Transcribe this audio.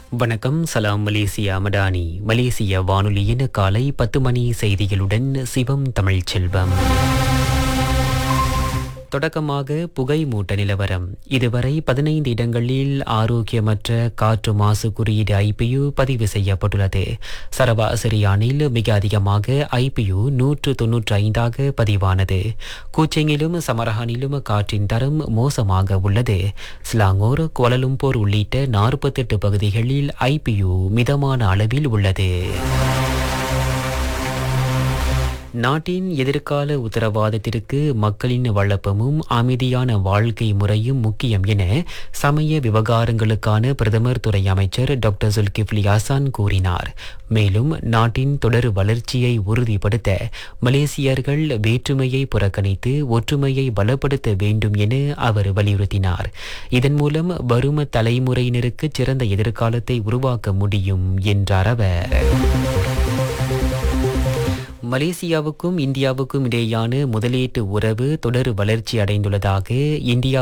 வணக்கம் சலாம் மலேசியா மடானி மலேசிய வானொலியின் காலை பத்து மணி செய்திகளுடன் சிவம் தமிழ்ச்செல்வம் தொடக்கமாக புகை மூட்ட நிலவரம் இதுவரை பதினைந்து இடங்களில் ஆரோக்கியமற்ற காற்று மாசு குறியீடு ஐபியு பதிவு செய்யப்பட்டுள்ளது சரவாசிரியானில் மிக அதிகமாக ஐபியு நூற்று தொன்னூற்றி ஐந்தாக பதிவானது கூச்செங்கிலும் சமரஹானிலும் காற்றின் தரம் மோசமாக உள்ளது ஸ்லாங்கோர் கோலலும்போர் உள்ளிட்ட நாற்பத்தெட்டு பகுதிகளில் ஐபியு மிதமான அளவில் உள்ளது நாட்டின் எதிர்கால உத்தரவாதத்திற்கு மக்களின் வளப்பமும் அமைதியான வாழ்க்கை முறையும் முக்கியம் என சமய விவகாரங்களுக்கான பிரதமர் துறை அமைச்சர் டாக்டர் சுல்கிப்லி ஹசான் கூறினார் மேலும் நாட்டின் தொடர் வளர்ச்சியை உறுதிப்படுத்த மலேசியர்கள் வேற்றுமையை புறக்கணித்து ஒற்றுமையை பலப்படுத்த வேண்டும் என அவர் வலியுறுத்தினார் இதன் மூலம் வரும் தலைமுறையினருக்கு சிறந்த எதிர்காலத்தை உருவாக்க முடியும் என்றார் அவர் மலேசியாவுக்கும் இந்தியாவுக்கும் இடையேயான முதலீட்டு உறவு தொடர் வளர்ச்சி அடைந்துள்ளதாக இந்தியா